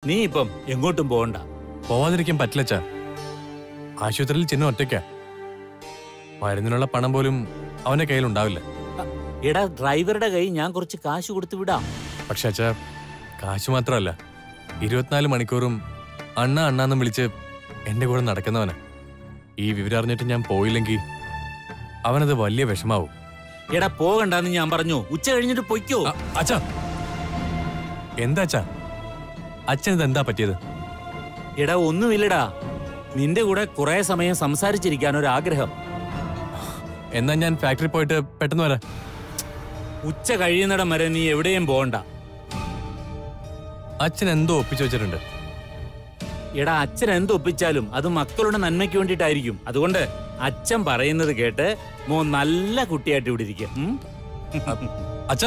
നീ ഇപ്പം എങ്ങോട്ടും പോകണ്ട പോവാതിരിക്കാൻ പറ്റില്ല അച്ഛാ ആശുപത്രിയിൽ ചിന്ന ഒറ്റയ്ക്കാ മരുന്നിനുള്ള പണം പോലും അവന്റെ കയ്യിലുണ്ടാവില്ല എടാ ഡ്രൈവറുടെ കൈ ഞാൻ കുറച്ച് കാശ് കൊടുത്തു വിടാം പക്ഷെ അച്ഛാ കാശ് മാത്രമല്ല ഇരുപത്തിനാല് മണിക്കൂറും അണ്ണ അണ്ണാന്നും വിളിച്ച് എന്റെ കൂടെ നടക്കുന്നവനാ ഈ വിവരം അറിഞ്ഞിട്ട് ഞാൻ പോയില്ലെങ്കിൽ അവനത് വലിയ വിഷമാവും എടാ പോകണ്ടെന്ന് ഞാൻ പറഞ്ഞു ഉച്ച കഴിഞ്ഞിട്ട് പൊയ്ക്കോ അ- അച്ഛാ എന്താ അച്ഛാ അച്ഛനത് എന്താ പറ്റിയത് എടാ ഒന്നുമില്ലടാ നിന്റെ കൂടെ കുറെ സമയം സംസാരിച്ചിരിക്കാൻ ഒരു ആഗ്രഹം എന്നാ ഞാൻ ഫാക്ടറി പോയിട്ട് പെട്ടെന്ന് വരാം ഉച്ച കഴിയുന്നിടം വരെ നീ എവിടെയും പോകണ്ട അച്ഛൻ എന്തോ ഒപ്പിച്ചു വെച്ചിട്ടുണ്ട് എടാ അച്ഛൻ എന്തൊപ്പിച്ചാലും അത് മക്കളുടെ നന്മയ്ക്ക് വേണ്ടിയിട്ടായിരിക്കും അതുകൊണ്ട് അച്ഛൻ പറയുന്നത് കേട്ട് മോ നല്ല കുട്ടിയായിട്ട് ഇവിടെ ഇരിക്കുക ഉം? അച്ഛാ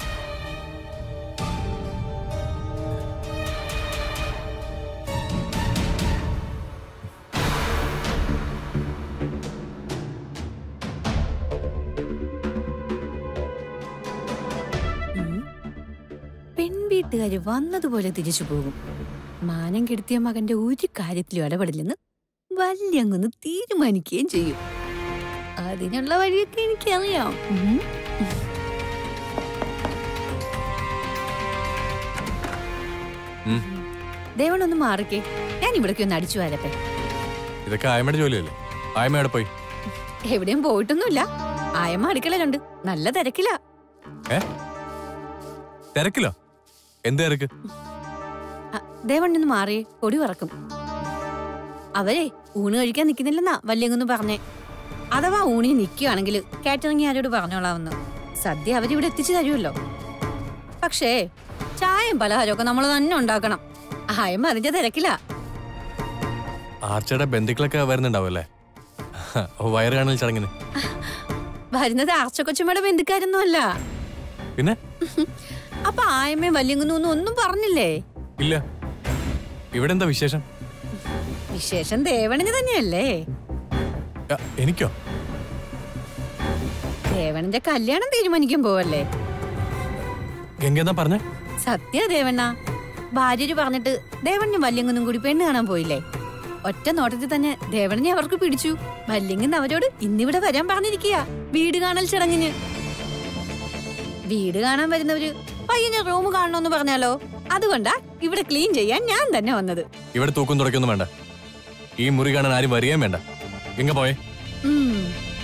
പെൺവീട്ടുകാര് വന്നതുപോലെ തിരിച്ചു പോകും മാനം കെടുത്തിയ മകന്റെ ഒരു കാര്യത്തിലും ഇടപെടില്ലെന്ന് വല്യങ്ങൊന്ന് തീരുമാനിക്കുകയും ചെയ്യും അതിനുള്ള വഴിയൊക്കെ എനിക്കറിയാം ഉം. ഉം. ദേവണൊന്ന് മാറിക്കേ ഞാൻ ഇവിടേക്ക് ഒന്ന് അടിച്ചു വരട്ടെ ഇതൊക്കെ ആയമ്മയുടെ ജോലിയല്ലേ ആയമ്മ എവിടെ പോയി എവിടെയും പോയിട്ടൊന്നുമില്ല ആയമ്മ അടുക്കളയിലുണ്ട് നല്ല തിരക്കിലാ ഏ തിരക്കിലോ എന്ത് തിരക്ക് ദേവണ്ണൊന്ന് മാറിയേ പൊടി പറക്കും അവരെ ഊണ് കഴിക്കാൻ നിൽക്കുന്നില്ലെന്നാ വല്യങ്ങൊന്ന് പറഞ്ഞേ അഥവാ ഊണിന് നിൽക്കുകയാണെങ്കിൽ കാറ്ററിംഗ് ആരോട് പറഞ്ഞോളാമെന്ന് സദ്യ അവരിവിടെ എത്തിച്ചു തരുമല്ലോ പക്ഷേ ചായയും പലഹാരമൊക്കെ നമ്മൾ തന്നെ ഉണ്ടാക്കണം ആയമ്മ അതിന്റെ തിരക്കില്ല ആർച്ചയുടെ ബന്ധുക്കളൊക്കെ വരുന്നുണ്ടാവുമല്ലേ ഓ വയറ് കാണൽ ചടങ്ങിന് വരുന്നത് ആർച്ചക്കൊച്ചുമ്മയുടെ ബന്ധുക്കാരൊന്നും അല്ല പിന്നെ അപ്പൊ ആയമ്മയും വല്യങ്ങൊന്നും ഒന്നും പറഞ്ഞില്ലേ ഇല്ല ഇവിടെ എന്താ വിശേഷം വിശേഷം ദേവണിന് തന്നെയല്ലേ ആ, എനിക്കോ ദേവണിന്റെ കല്യാണം തീരുമാനിക്കാൻ പോവല്ലേ ഗംഗ എന്നാ പറഞ്ഞേ സത്യ ദേവണ്ണ ഭാര്യര് പറഞ്ഞിട്ട് ദേവണ്ണും വല്യങ്ങൊന്നും കൂടി പെണ്ണ് കാണാൻ പോയില്ലേ ഒറ്റ നോട്ടത്തിൽ തന്നെ ദേവണ്ണനെ അവർക്ക് പിടിച്ചു വല്യങ്ങൻ അവരോട് ഇന്നിവിടെ വരാൻ പറഞ്ഞിരിക്കുക വീട് കാണൽ ചടങ്ങിന് വീട് കാണാൻ വരുന്നവര് പയ്യന് റൂം കാണണമെന്ന് പറഞ്ഞാലോ അതുകൊണ്ടാ ഇവിടെ ക്ലീൻ ചെയ്യാൻ ഞാൻ തന്നെ വന്നത് ഇവിടെ തൂക്കും തുടക്കൊന്നും വേണ്ട ഈ മുറി കാണാൻ ആരും വരികയും വേണ്ട ഗംഗ പോയേ ഉം.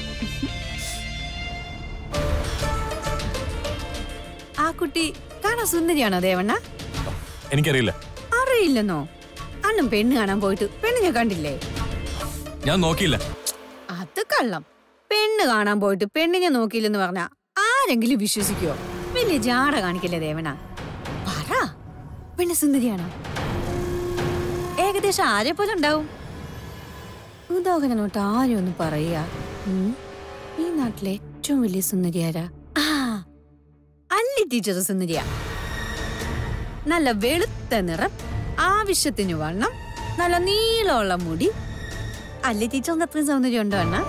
ആ കുട്ടി കാണാൻ സുന്ദരിയാണോ ദേവണ്ണ എനിക്കറിയില്ല അറിയില്ലെന്നോ അണ്ണും പെണ്ണ് കാണാൻ പോയിട്ട് പെണ്ണിനെ കണ്ടില്ലേ ഞാൻ നോക്കിയില്ല അത് കള്ളം പെണ്ണ് കാണാൻ പോയിട്ട് പെണ്ണിനെ നോക്കിയില്ലെന്ന് പറഞ്ഞ ആരെങ്കിലും വിശ്വസിക്കോ വലിയ ജാട കാണിക്കില്ലേ ദേവന പറ പെണ്ണ് സുന്ദരിയാണോ ഏകദേശം ആരെ പോലെ ഉണ്ടാവും ഉദാഹരണോട്ട് ആരും ഒന്ന് പറയുക ഉം, ഈ നാട്ടിലെ ഏറ്റവും വലിയ സുന്ദരിയാരാ ആ അല്ലി ടീച്ചർ സുന്ദരിയാ നല്ല വെളുത്ത നിറം ആവശ്യത്തിന് വണ്ണം നല്ല നീളമുള്ള മുടി അല്ലി ടീച്ചറിന് അത്രയും സൗന്ദര്യം ഉണ്ടോ അണ്ണ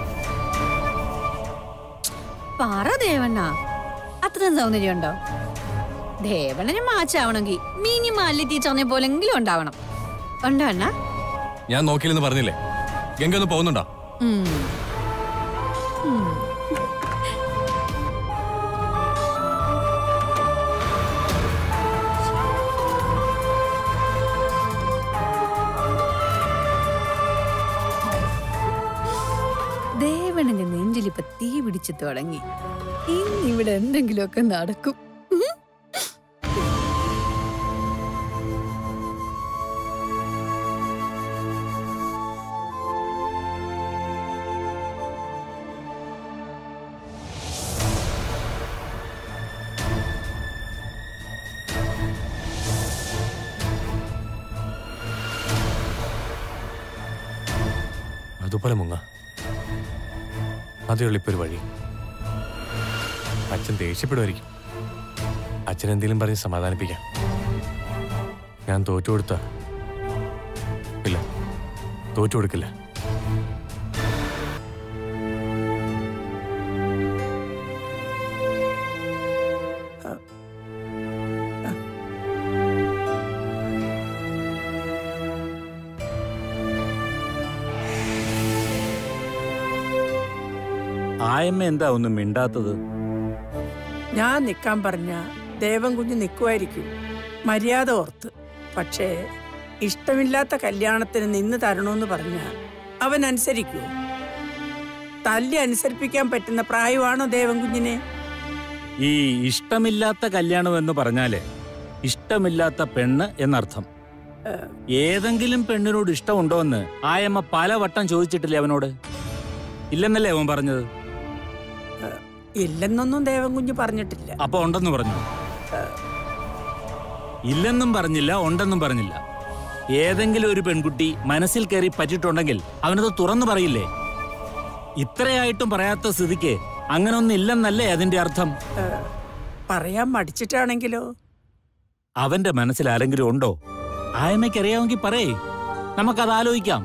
പറ ദേവണ്ണ അത്രയും സൗന്ദര്യം ഉണ്ടോ ദേവണ്ണന് മാച്ചാവണമെങ്കിൽ മിനിമം അല്ലി ടീച്ചറിനെ പോലെങ്കിലും ഉണ്ടാവണം ഉണ്ടോ അണ്ണ ഞാൻ നോക്കിയില്ലെന്ന് പറഞ്ഞില്ലേ ഗംഗ ഒന്ന് പോകുന്നുണ്ടോ ഉം. ഉം. ദേവണന്റെ നെഞ്ചിലിപ്പ തീ പിടിച്ചു തുടങ്ങി ഇന്നിവിടെ എന്തെങ്കിലുമൊക്കെ നടക്കും ഉം. അതുപോലെ മുങ്ങ അതേ ഉള്ളൂ ഇപ്പൊ ഒരു വഴി അച്ഛൻ ദേഷ്യപ്പെടുമായിരിക്കും അച്ഛൻ എന്തെങ്കിലും പറഞ്ഞ് സമാധാനിപ്പിക്കാം ഞാൻ തോറ്റു കൊടുത്ത ഇല്ല തോറ്റു കൊടുക്കില്ല ആയമ്മ എന്താ ഒന്നും മിണ്ടാത്തത് ഞാൻ നിൽക്കാൻ പറഞ്ഞ ദേവൻ കുഞ്ഞ് നിൽക്കുമായിരിക്കും മര്യാദ ഓർത്ത് പക്ഷേ ഇഷ്ടമില്ലാത്ത കല്യാണത്തിന് നിന്ന് തരണമെന്ന് പറഞ്ഞ അവൻ അനുസരിക്കൂ തല്ലി അനുസരിപ്പിക്കാൻ പറ്റുന്ന പ്രായമാണോ ദേവൻ കുഞ്ഞിനെ ഈ ഇഷ്ടമില്ലാത്ത കല്യാണം എന്ന് പറഞ്ഞാല് ഇഷ്ടമില്ലാത്ത പെണ്ണ് എന്നർത്ഥം ഏതെങ്കിലും പെണ്ണിനോട് ഇഷ്ടമുണ്ടോ എന്ന് ആയമ്മ പലവട്ടം ചോദിച്ചിട്ടില്ലേ അവനോട് ഇല്ലെന്നല്ലേ അവൻ പറഞ്ഞത് ഇല്ലെന്നൊന്നും ദേവൻ കുഞ്ഞ് പറഞ്ഞിട്ടില്ല അപ്പൊ ഉണ്ടെന്ന് പറഞ്ഞു ഇല്ലെന്നും പറഞ്ഞില്ല ഉണ്ടെന്നും പറഞ്ഞില്ല ഏതെങ്കിലും ഒരു പെൺകുട്ടി മനസ്സിൽ കയറി പറ്റിയിട്ടുണ്ടെങ്കിൽ അവനത് തുറന്നു പറയില്ലേ ഇത്രയായിട്ടും പറയാത്ത സ്ഥിതിക്ക് അങ്ങനൊന്നും ഇല്ലെന്നല്ലേ അതിന്റെ അർത്ഥം പറയാൻ മടിച്ചിട്ടാണെങ്കിലോ അവന്റെ മനസ്സിൽ ആരെങ്കിലും ഉണ്ടോ ആയമ്മയ്ക്ക് അറിയാമെങ്കിൽ പറയേ നമുക്കത് ആലോചിക്കാം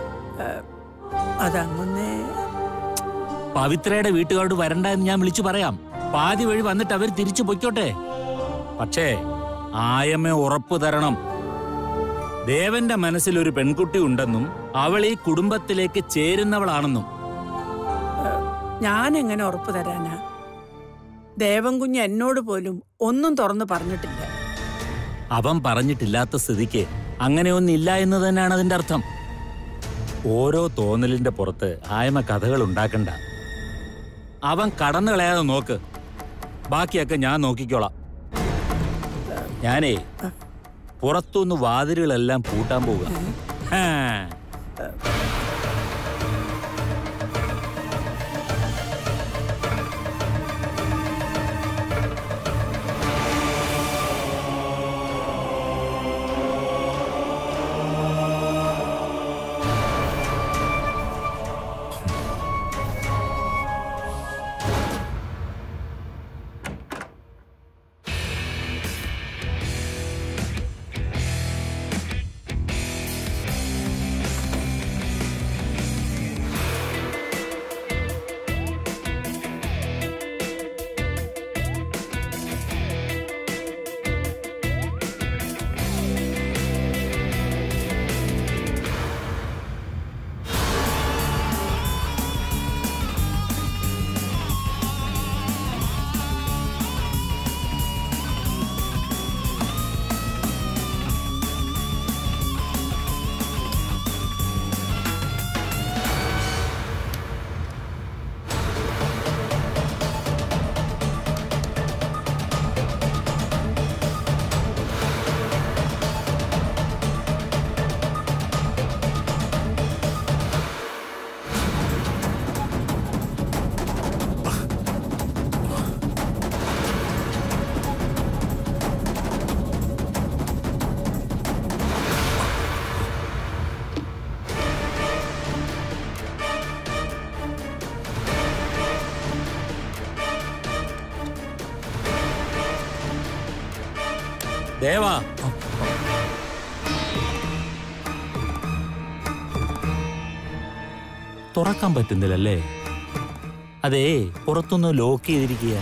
അതങ്ങനെ പവിത്രയുടെ വീട്ടുകാരോട് വരണ്ട എന്ന് ഞാൻ വിളിച്ചു പറയാം പാതി വഴി വന്നിട്ട് അവർ തിരിച്ചു പൊയ്ക്കോട്ടെ പക്ഷേ ആയമ്മ ഉറപ്പു തരണം ദേവന്റെ മനസ്സിൽ ഒരു പെൺകുട്ടി ഉണ്ടെന്നും അവൾ ഈ കുടുംബത്തിലേക്ക് ചേരുന്നവളാണെന്നും ഞാൻ എങ്ങനെ ഉറപ്പു തരാനാ ദേവൻ കുഞ്ഞ് എന്നോട് പോലും ഒന്നും തുറന്നു പറഞ്ഞിട്ടില്ല അവൻ പറഞ്ഞിട്ടില്ലാത്ത സ്ഥിതിക്ക് അങ്ങനെയൊന്നില്ല എന്ന് തന്നെയാണ് അതിന്റെ അർത്ഥം ഓരോ തോന്നലിന്റെ പുറത്ത് ആയമ കഥകൾ ഉണ്ടാക്കണ്ട അവൻ കടന്നു കളയാതെ നോക്ക് ബാക്കിയൊക്കെ ഞാൻ നോക്കിക്കോളാം ഞാനേ പുറത്തുനിന്ന് വാതിലുകളെല്ലാം പൂട്ടാൻ പോവുക ഹാ. ദേവാ തുറക്കാൻ പറ്റുന്നില്ലല്ലേ അതേ പുറത്തൊന്ന് ലോക്ക് ചെയ്തിരിക്കുക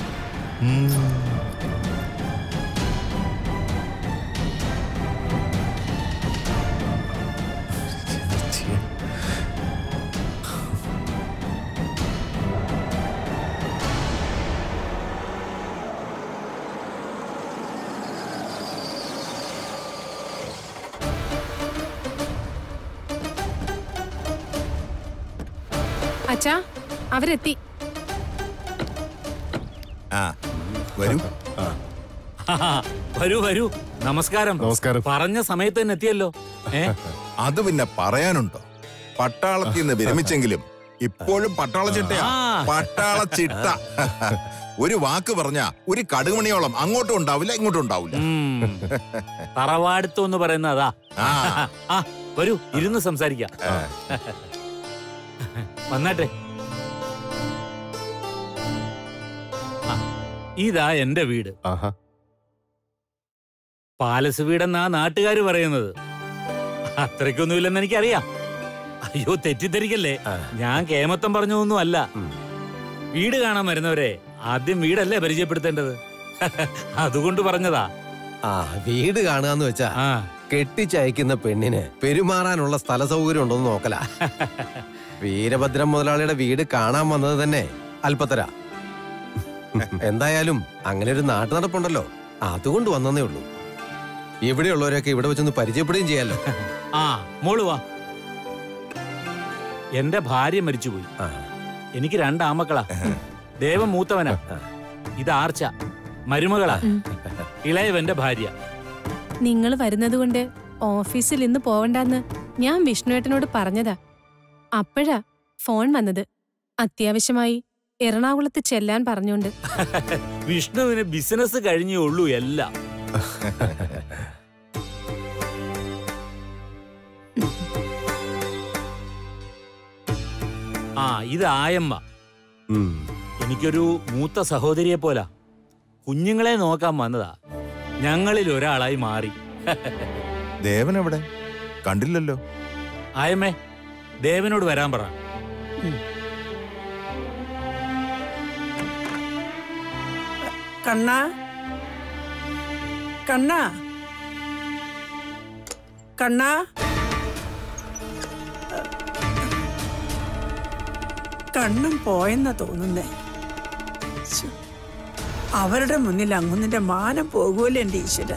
അച്ഛാ അവരെത്തി ആ വരൂ വരൂ വരൂ നമസ്കാരം നമസ്കാരം. പറഞ്ഞ സമയത്ത് തന്നെ എത്തിയല്ലോ ഏ അത് പിന്നെ പറയാനുണ്ടോ പട്ടാളത്തിൽ നിന്ന് വിരമിച്ചെങ്കിലും ഇപ്പോഴും പട്ടാള ചിട്ടയാ ആ. പട്ടാള ചിട്ട ഒരു വാക്ക് പറഞ്ഞ ഒരു കടുമണിയോളം അങ്ങോട്ടും ഉണ്ടാവില്ല ഇങ്ങോട്ടും ഉണ്ടാവില്ല ഉം. തറവാടുത്തം എന്ന് പറയുന്ന അതാ ആ ആ വരൂ ഇരുന്ന് സംസാരിക്കാം വന്നാട്ടെ ആ, ഇതാ എന്റെ വീട് ആഹാ പാലസ് വീടെന്നാ നാട്ടുകാര് പറയുന്നത് അത്രയ്ക്കൊന്നുമില്ലെന്ന് എനിക്കറിയാം അയ്യോ തെറ്റിദ്ധരിക്കല്ലേ ഞാൻ കേമത്തം പറഞ്ഞതൊന്നും അല്ല വീട് കാണാൻ വരുന്നവരെ ആദ്യം വീടല്ലേ പരിചയപ്പെടുത്തേണ്ടത് അതുകൊണ്ട് പറഞ്ഞതാ ആ വീട് കാണുകന്ന് വെച്ചാ ആ കെട്ടിച്ചയക്കുന്ന പെണ്ണിന് പെരുമാറാനുള്ള സ്ഥല സൗകര്യം ഉണ്ടോന്ന് നോക്കല വീരഭദ്രം മുതലാളിയുടെ വീട് കാണാൻ വന്നത് തന്നെ അല്പത്തര എന്തായാലും അങ്ങനെ ഒരു നാട്ടു നടപ്പുണ്ടല്ലോ അതുകൊണ്ട് വന്നതേ ഉള്ളൂ ഇവിടെയുള്ളവരൊക്കെ ഇവിടെ വെച്ചൊന്ന് പരിചയപ്പെടുകയും ചെയ്യാലോ ആ മോള് വാ എന്റെ ഭാര്യ മരിച്ചുപോയി ആ, എനിക്ക് രണ്ട് ആമക്കളാ ദേവൻ മൂത്തവനാ ഇത് ആർച്ച മരുമകളാ ഇളയവന്റെ ഭാര്യ നിങ്ങൾ വരുന്നതുകൊണ്ട് ഓഫീസിൽ ഇന്ന് പോവണ്ടെന്ന് ഞാൻ വിഷ്ണുവേട്ടനോട് പറഞ്ഞതാ അപ്പോഴാ ഫോൺ വന്നത് അത്യാവശ്യമായി എറണാകുളത്ത് ചെല്ലാൻ പറഞ്ഞോണ്ട് വിഷ്ണുവിന് ബിസിനസ് കഴിഞ്ഞേ ഉള്ളൂ എല്ലാം ആ ഇത് ആയമ്മ ഉം. എനിക്കൊരു മൂത്ത സഹോദരിയെ പോലാ കുഞ്ഞുങ്ങളെ നോക്കാൻ വന്നതാ ഞങ്ങളിൽ ഒരാളായി മാറി ദേവൻ എവിടെ കണ്ടില്ലല്ലോ ആയമ്മേ ദേവനോട് വരാൻ പറ കണ്ണാ കണ്ണാ കണ്ണാ കണ്ണും പോയെന്നാ തോന്നുന്നേ ശ്ശോ. അവരുടെ മുന്നിൽ അങ്ങുന്നിന്റെ മാനം പോകുമല്ലോ എന്റെ ഈശ്വര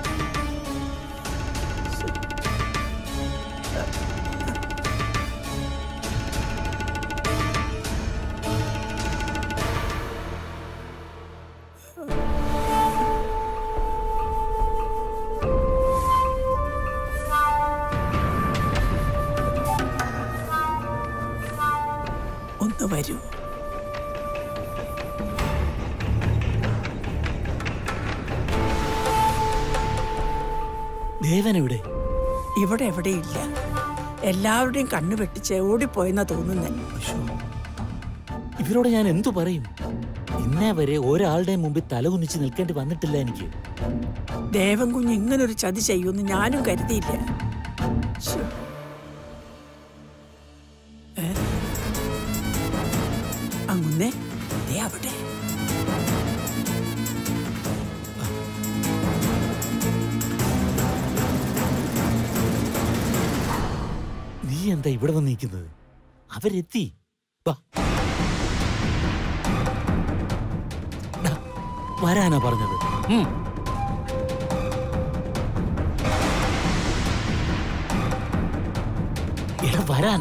ഒന്ന് വരൂ ദേവൻ എവിടെ ഇവിടെ എവിടെയില്ല എല്ലാവരുടെയും കണ്ണു വെട്ടിച്ച് ഓടിപ്പോയെന്നാ തോന്നുന്നേ ഇവരോട് ഞാൻ എന്തു പറയും ഇന്നേ വരെ ഒരാളുടെ മുമ്പിൽ തലകുനിച്ച് നിൽക്കേണ്ടി വന്നിട്ടില്ല എനിക്ക് ദേവൻ കുഞ്ഞ് ഇങ്ങനൊരു ചതി ചെയ്യുമെന്ന് ഞാനും കരുതിയില്ല ശ്ശോ. ഏ? അങ്ങുന്നേ ദേ അവിടെ നീ എന്താ ഇവിടെ വന്ന് നിൽക്കുന്നത് അവരെത്തി വാ. ഡാ, വരാനാ പറഞ്ഞത് ഉം. എടാ വരാൻ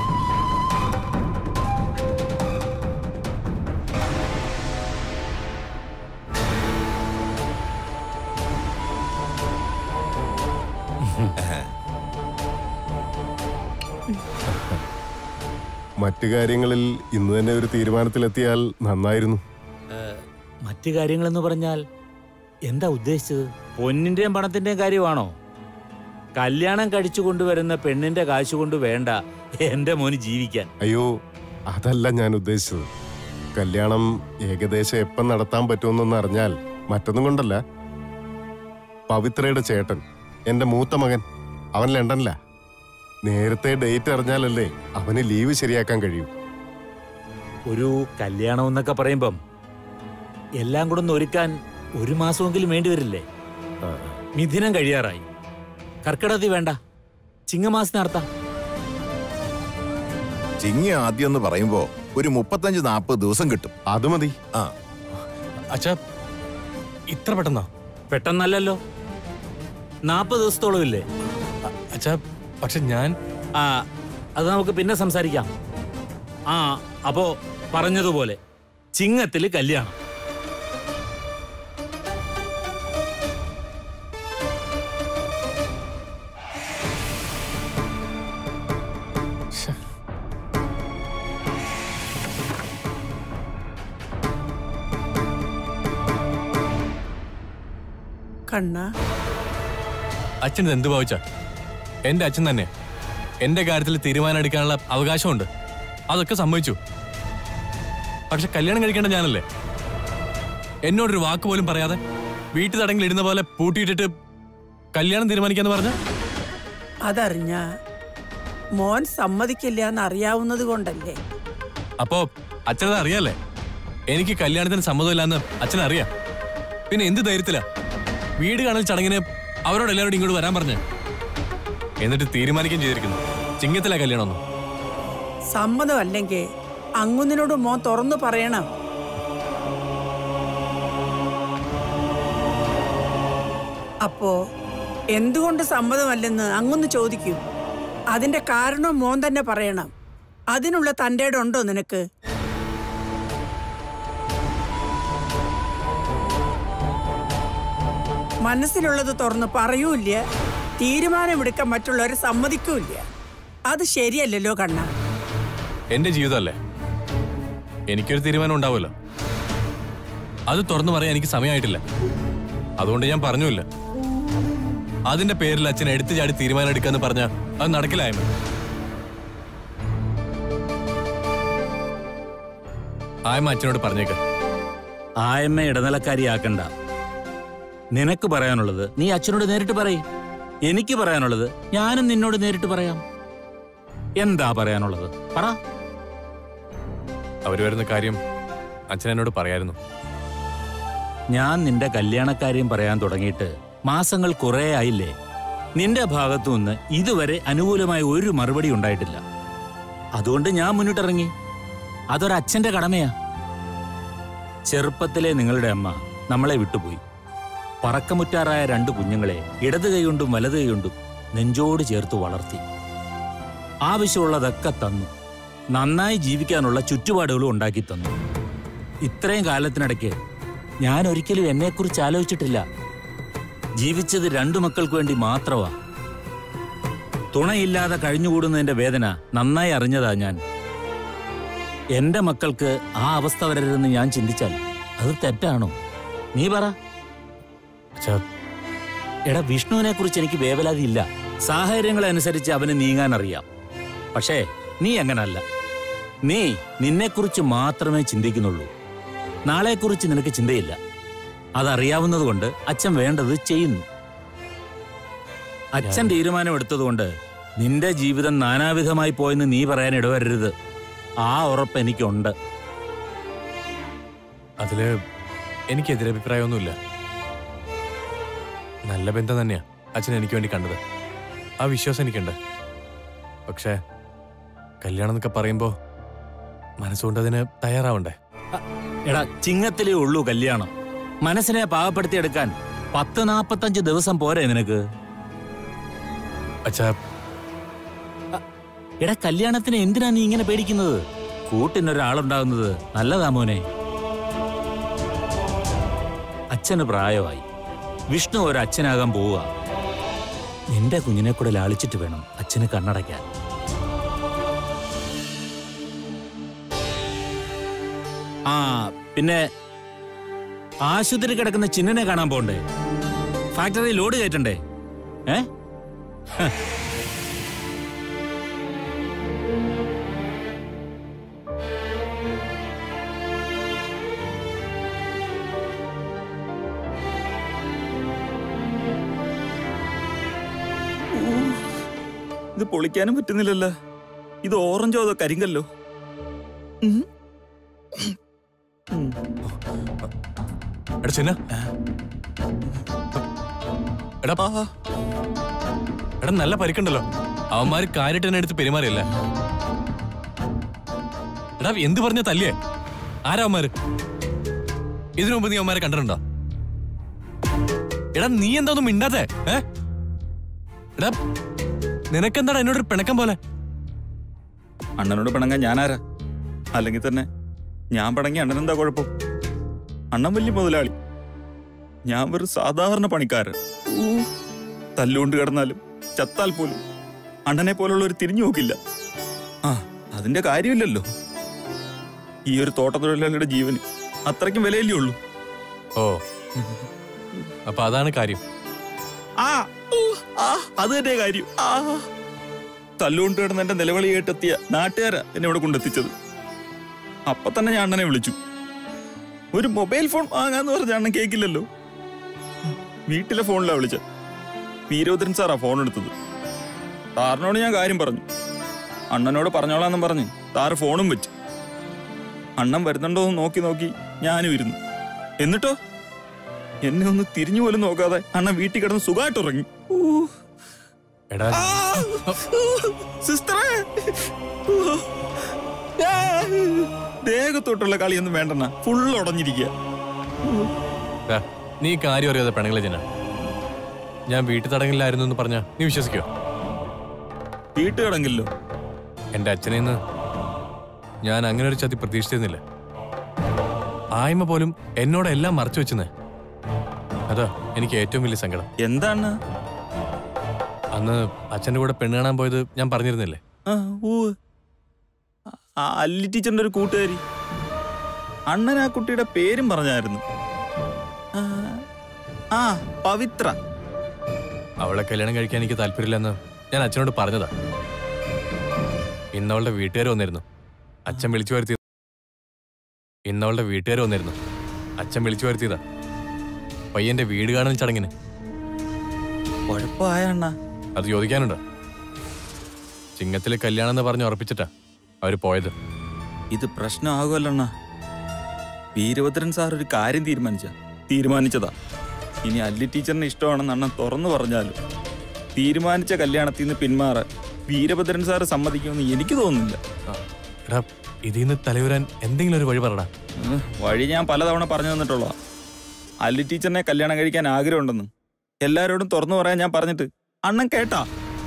മറ്റു കാര്യങ്ങളിൽ ഇന്ന് തന്നെ ഒരു തീരുമാനത്തിലെത്തിയാൽ നന്നായിരുന്നു മറ്റു കാര്യങ്ങളെന്ന് പറഞ്ഞാൽ എന്താ ഉദ്ദേശിച്ചത് പൊന്നിന്റെയും പണത്തിന്റെയും കാര്യമാണോ കല്യാണം കഴിച്ചു കൊണ്ടുവരുന്ന പെണ്ണിന്റെ കാശ് കൊണ്ട് വേണ്ട എന്റെ മോന് ജീവിക്കാൻ അയ്യോ അതല്ല ഞാൻ ഉദ്ദേശിച്ചത് കല്യാണം ഏകദേശം എപ്പം നടത്താൻ പറ്റുമെന്നൊന്ന് അറിഞ്ഞാൽ മറ്റൊന്നും കൊണ്ടല്ല പവിത്രയുടെ ചേട്ടൻ എന്റെ മൂത്ത മകൻ അവൻ ലണ്ടനിലാ നേരത്തെ ഡേറ്റ് അറിഞ്ഞാലല്ലേ അവന് ലീവ് ശരിയാക്കാൻ കഴിയൂ ഒരു കല്യാണം എന്നൊക്കെ പറയുമ്പം എല്ലാം കൂടെ ഒന്ന് ഒരുക്കാൻ ഒരു മാസമെങ്കിലും വേണ്ടി വരില്ലേ മിഥുനം കഴിയാറായി കർക്കിടകത്തിൽ വേണ്ട ചിങ്ങമാസം നടത്താം ചിങ്ങി ആദ്യം എന്ന് പറയുമ്പോ ഒരു മുപ്പത്തഞ്ച് നാൽപ്പത് ദിവസം കിട്ടും അത് മതി ആ അച്ഛാ ഇത്ര പെട്ടെന്നാ പെട്ടെന്നല്ലല്ലോ നാൽപ്പത് ദിവസത്തോളം ഇല്ലേ അ- അച്ഛാ പക്ഷെ ഞാൻ ആ അത് നമുക്ക് പിന്നെ സംസാരിക്കാം ആ അപ്പോ പറഞ്ഞതുപോലെ ചിങ്ങത്തില് കല്യാണം കണ്ണ അച്ഛൻ ഇത് എന്ത് ഭാവിച്ച എന്റെ അച്ഛൻ തന്നെ എന്റെ കാര്യത്തിൽ തീരുമാനം എടുക്കാനുള്ള അവകാശമുണ്ട് അതൊക്കെ സമ്മതിച്ചു പക്ഷെ കല്യാണം കഴിക്കേണ്ട ഞാനല്ലേ എന്നോടൊരു വാക്ക് പോലും പറയാതെ വീട്ടു തടങ്കിൽ ഇടുന്ന പോലെ പൂട്ടിയിട്ടിട്ട് കല്യാണം തീരുമാനിക്കാന്ന് പറഞ്ഞ അതറിഞ്ഞ മോൻ സമ്മതിക്കില്ല എന്ന് അറിയാവുന്നത് കൊണ്ടല്ലേ അപ്പോ അച്ഛനത് അറിയാലേ എനിക്ക് കല്യാണത്തിന് സമ്മതമില്ലാന്ന് അച്ഛനറിയാം പിന്നെ എന്ത് ധൈര്യത്തിലാ വീട് കാണൽ ചടങ്ങിന് അവരോട് എല്ലാവരോടും ഇങ്ങോട്ട് വരാൻ പറഞ്ഞ് എന്നിട്ട് തീരുമാനിക്കുകയും ചെയ്തിരിക്കുന്നു ചിങ്ങത്തിലെ കല്യാണം ഒന്നും സമ്മതമല്ലെങ്കിൽ അങ്ങുന്നിനോട് മോൻ തുറന്നു പറയണം അപ്പോ എന്തുകൊണ്ട് സമ്മതമല്ലെന്ന് അങ്ങൊന്ന് ചോദിക്കൂ അതിന്റെ കാരണം മോൻ തന്നെ പറയണം അതിനുള്ള തൻ്റെ ഉണ്ടോ നിനക്ക് മനസ്സിലുള്ളത് തുറന്ന് പറയൂല്ല തീരുമാനമെടുക്കാൻ മറ്റുള്ളവരെ സമ്മതിക്കൂല്ല അത് ശരിയല്ലല്ലോ കണ്ണ എന്റെ ജീവിതമല്ലേ എനിക്കൊരു തീരുമാനം ഉണ്ടാവുമല്ലോ അത് തുറന്നു പറയാൻ എനിക്ക് സമയമായിട്ടില്ല അതുകൊണ്ട് ഞാൻ പറഞ്ഞില്ല അതിന്റെ പേരിൽ അച്ഛൻ എടുത്തു ചാടി തീരുമാനം എടുക്കാന്ന് പറഞ്ഞ അത് നടക്കില്ലായ്മ ആയമ്മ അച്ഛനോട് പറഞ്ഞേക്ക് ആയമ്മ ഇടനിലക്കാരിയാക്കണ്ട നിനക്ക് പറയാനുള്ളത് നീ അച്ഛനോട് നേരിട്ട് പറയും എനിക്ക് പറയാനുള്ളത് ഞാനും നിന്നോട് നേരിട്ട് പറയാം എന്താ പറയാനുള്ളത് പറ അവര് വരുന്ന കാര്യം അച്ഛൻ എന്നോട് പറയായിരുന്നു ഞാൻ നിന്റെ കല്യാണക്കാര്യം പറയാൻ തുടങ്ങിയിട്ട് മാസങ്ങൾ കുറേ ആയില്ലേ നിന്റെ ഭാഗത്തു നിന്ന് ഇതുവരെ അനുകൂലമായ ഒരു മറുപടി ഉണ്ടായിട്ടില്ല അതുകൊണ്ട് ഞാൻ മുന്നിട്ടിറങ്ങി അതൊരച്ഛന്റെ കടമയാ ചെറുപ്പത്തിലെ നിങ്ങളുടെ അമ്മ നമ്മളെ വിട്ടുപോയി പറക്കമുറ്റാറായ രണ്ട് കുഞ്ഞുങ്ങളെ ഇടത് കൈകൊണ്ടും വലത് കൈകൊണ്ടും നെഞ്ചോട് ചേർത്ത് വളർത്തി ആവശ്യമുള്ളതൊക്കെ തന്നു നന്നായി ജീവിക്കാനുള്ള ചുറ്റുപാടുകളും ഉണ്ടാക്കി തന്നു ഇത്രയും കാലത്തിനിടയ്ക്ക് ഞാൻ ഒരിക്കലും എന്നെക്കുറിച്ച് ആലോചിച്ചിട്ടില്ല ജീവിച്ചത് രണ്ടു മക്കൾക്ക് വേണ്ടി മാത്രമാ തുണയില്ലാതെ കഴിഞ്ഞുകൂടുന്നതിന്റെ വേദന നന്നായി അറിഞ്ഞതാ ഞാൻ എന്റെ മക്കൾക്ക് ആ അവസ്ഥ വരരുതെന്ന് ഞാൻ ചിന്തിച്ചാൽ അത് തെറ്റാണോ നീ പറ അച്ഛാ എടാ വിഷ്ണുവിനെ കുറിച്ച് എനിക്ക് വേവലാതിയില്ല സാഹചര്യങ്ങളനുസരിച്ച് അവന് നീങ്ങാൻ അറിയാം പക്ഷേ നീ അങ്ങനല്ല നീ നിന്നെക്കുറിച്ച് മാത്രമേ ചിന്തിക്കുന്നുള്ളൂ നാളെക്കുറിച്ച് നിനക്ക് ചിന്തയില്ല അതറിയാവുന്നതുകൊണ്ട് അച്ഛൻ വേണ്ടത് ചെയ്യുന്നു അച്ഛൻ തീരുമാനമെടുത്തതുകൊണ്ട് നിന്റെ ജീവിതം നാനാവിധമായി പോയെന്ന് നീ പറയാൻ ഇടവരരുത് ആ ഉറപ്പ് എനിക്കുണ്ട് അതില് എനിക്ക് എതിരഭിപ്രായമൊന്നുമില്ല നല്ല ബന്ധം തന്നെയാ അച്ഛൻ എനിക്ക് വേണ്ടി കണ്ടത് ആ വിശ്വാസം എനിക്കുണ്ട് പക്ഷേ കല്യാണം എന്നൊക്കെ പറയുമ്പോ മനസ്സുകൊണ്ട് അതിന് തയ്യാറാവണ്ടേ എടാ ചിങ്ങത്തിലേ ഉള്ളൂ കല്യാണം മനസ്സിനെ പാകപ്പെടുത്തിയെടുക്കാൻ പത്ത് നാപ്പത്തഞ്ച് ദിവസം പോരെ നിനക്ക് അച്ഛാ എടാ കല്യാണത്തിന് എന്തിനാ നീ ഇങ്ങനെ പേടിക്കുന്നത് കൂട്ടിനൊരാളുണ്ടാകുന്നത് നല്ലതാ മോനെ അച്ഛന് പ്രായമായി വിഷ്ണു ഒരു അച്ഛനാകാൻ പോവുക നിന്റെ കുഞ്ഞിനെ കൂടെ ലാളിച്ചിട്ട് വേണം അച്ഛന് കണ്ണടയ്ക്കാൻ ആ പിന്നെ ആശുപത്രി കിടക്കുന്ന ചിന്നനെ കാണാൻ പോണ്ടേ ഫാക്ടറി ലോഡ് കയറ്റണ്ടേ ഏ ഇത് പൊളിക്കാനും പറ്റുന്നില്ലല്ലോ ഇത് ഓറഞ്ചോ അതോ കരിങ്കല്ലോ എടാ ചിന്ന എടാ എടാ നല്ല പരിക്കുണ്ടല്ലോ അവന്മാര് കാര്യമായിട്ട് തന്നെ എടുത്ത് പെരുമാറിയല്ലേ എടാ എന്ത് പറഞ്ഞ തല്ലിയേ ആരാ അവന്മാര് ഇതിനു മുമ്പ് നീ അവന്മാരെ കണ്ടിട്ടുണ്ടോ എടാ നീ എന്താ ഒന്നും മിണ്ടാത്തെ ഏ എടാ നിനക്കെന്താടാ എന്നോടൊരു പിണക്കം പോലെ അണ്ണനോട് പിണങ്ങാൻ ഞാനാരാ അല്ലെങ്കിൽ തന്നെ ഞാൻ പിണങ്ങി അണ്ണനെന്താ കുഴപ്പം അണ്ണൻ വലിയ മുതലാളി ഞാൻ വെറും സാധാരണ പണിക്കാരൻ ഊ, തല്ലുകൊണ്ട് കിടന്നാലും ചത്താൽ പോലും അണ്ണനെ പോലുള്ള ഒരു തിരിഞ്ഞു നോക്കില്ല ആ അതിന്റെ കാര്യമില്ലല്ലോ ഈ ഒരു തോട്ടത്തൊഴിലാളിയുടെ ജീവന് അത്രയ്ക്കും വിലയല്ലേ ഉള്ളൂ ഓ അപ്പൊ അതാണ് കാര്യം ആ ഊ, ആ അത് തന്നെ കാര്യം ആ തല്ലുകൊണ്ട് കിടന്ന് എന്റെ നിലവിളി കേട്ടെത്തിയ നാട്ടുകാരാ എന്നെ ഇവിടെ കൊണ്ടെത്തിച്ചത് അപ്പൊ തന്നെ ഞാൻ അണ്ണനെ വിളിച്ചു ഒരു മൊബൈൽ ഫോൺ വാങ്ങാന്ന് പറഞ്ഞ അണ്ണൻ കേക്കില്ലല്ലോ വീട്ടിലെ ഫോണിലാ വിളിച്ച വീരോധരൻ സാറാ ഫോൺ എടുത്തത് സാറിനോട് ഞാൻ കാര്യം പറഞ്ഞു അണ്ണനോട് പറഞ്ഞോളാന്നും പറഞ്ഞ് സാറ് ഫോണും വെച്ചു അണ്ണൻ വരുന്നുണ്ടോ എന്ന് നോക്കി നോക്കി ഞാനും ഇരുന്നു എന്നിട്ടോ എന്നെ ഒന്ന് തിരിഞ്ഞു പോലും നോക്കാതെ അണ്ണൻ വീട്ടിൽ കിടന്ന് സുഖമായിട്ട് ഉറങ്ങി ഊ. എടാ സിസ്റ്ററെ ദേഹത്തോട്ടുള്ള കളിയൊന്നും വേണ്ടെന്ന ഫുൾ ഉടഞ്ഞിരിക്കുക ദാ, നീ കാര്യം അറിയാതെ പെണ്ണുങ്ങളെ ജന ഞാൻ വീട്ടു തടങ്കലിലായിരുന്നു എന്ന് പറഞ്ഞ നീ വിശ്വസിക്കോ വീട്ടുകിടങ്ങില്ലോ എന്റെ അച്ഛനെ നിന്ന് ഞാൻ അങ്ങനെ ഒരു ചതി പ്രതീക്ഷിച്ചിരുന്നില്ല ആയ്മ പോലും എന്നോട് എല്ലാം മറച്ചു വെച്ചെന്ന് അതാ എനിക്ക് ഏറ്റവും വലിയ സങ്കടം എന്താണ് അന്ന് അച്ഛന്റെ കൂടെ പെണ്ണ് കാണാൻ പോയത് ഞാൻ പറഞ്ഞിരുന്നില്ലേ ആ, ഉവ്വ്. ആ, അല്ലി ടീച്ചറിന്റെ ഒരു കൂട്ടുകാരി അണ്ണൻ ആ കുട്ടിയുടെ പേരും പറഞ്ഞായിരുന്നു ആ, ആ പവിത്ര അവളെ കല്യാണം കഴിക്കാൻ എനിക്ക് താല്പര്യമില്ലെന്ന് ഞാൻ അച്ഛനോട് പറഞ്ഞതാ ഇന്നവളുടെ വീട്ടുകാർ വന്നിരുന്നു അച്ഛൻ വിളിച്ചു വരുത്തിയത് ഇന്നവളുടെ വീട്ടുകാർ വന്നിരുന്നു അച്ഛൻ വിളിച്ചു വരുത്തിയതാ പയ്യന്റെ വീട് കാണുന്ന ചടങ്ങിന് കുഴപ്പമായ അണ്ണ അത് ചോദിക്കാനുണ്ടോ ചിങ്ങത്തില് കല്യാണം എന്ന് പറഞ്ഞ് ഉറപ്പിച്ചിട്ടാ അവര് പോയത് ഇത് പ്രശ്നമാകുമല്ലോ അണ്ണ വീരഭദ്രൻ സാർ ഒരു കാര്യം തീരുമാനിച്ച തീരുമാനിച്ചതാ ഇനി അല്ലി ടീച്ചറിന് ഇഷ്ടമാണെന്ന് അണ്ണൻ തുറന്നു പറഞ്ഞാലും തീരുമാനിച്ച കല്യാണത്തിൽ നിന്ന് പിന്മാറാൻ വീരഭദ്രൻ സാർ സമ്മതിക്കുമെന്ന് എനിക്ക് തോന്നുന്നില്ല എടാ ഇതിന്ന് തലയുരാൻ എന്തെങ്കിലും ഒരു വഴി പറടാ ഉം, വഴി ഞാൻ പലതവണ പറഞ്ഞു തന്നിട്ടുള്ള അല്ലി ടീച്ചറിനെ കല്യാണം കഴിക്കാൻ ആഗ്രഹമുണ്ടെന്ന് എല്ലാരോടും തുറന്നു പറയാൻ ഞാൻ പറഞ്ഞിട്ട് അണ്ണൻ കേട്ടാ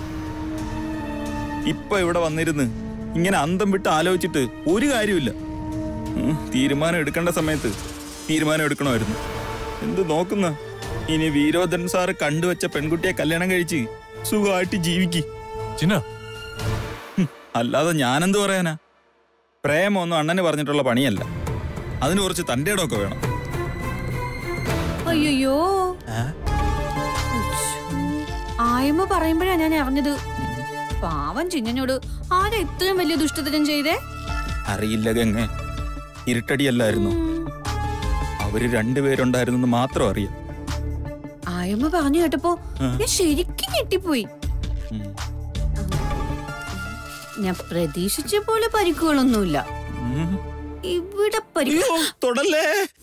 ഇപ്പൊ ഇവിടെ വന്നിരുന്ന് ഇങ്ങനെ അന്തം വിട്ട് ആലോചിച്ചിട്ട് ഒരു കാര്യമില്ല ഉം, തീരുമാനം എടുക്കേണ്ട സമയത്ത് തീരുമാനം എടുക്കണമായിരുന്നു എന്ത് നോക്കുന്ന ഇനി വീരോധരൻ സാറ് കണ്ടുവച്ച പെൺകുട്ടിയെ കല്യാണം കഴിച്ച് സുഖമായിട്ട് ജീവിക്ക് ചിന്ന ഹും, അല്ലാതെ ഞാനെന്ത് പറയാനാ പ്രേമൊന്നും അണ്ണന് പറഞ്ഞിട്ടുള്ള പണിയല്ല അതിന് കുറച്ച് തൻ്റെ ഇടമൊക്കെ വേണം അയ്യോ ആയമ്മ പറയുമ്പോഴാ ഞാൻ അറിഞ്ഞത് പാവം ചിന്നനോട് ആരാ ഇത്രയും വലിയ ദുഷ്ടതരം ചെയ്തേ അറിയില്ല ഗംഗ ഇരുട്ടടിയല്ലായിരുന്നു അവര് രണ്ടുപേരുണ്ടായിരുന്നെന്ന് മാത്രം അറിയാം ആയമ്മ പറഞ്ഞു കേട്ടപ്പോ ഞാൻ ശരിക്കും ഞെട്ടിപ്പോയി ഉം. ഞാൻ പ്രതീക്ഷിച്ച പോലെ പരിക്കുകളൊന്നുമില്ല ഉം. ഇവിടെ പരിക്ക് അയ്യോ, തൊടല്ലേ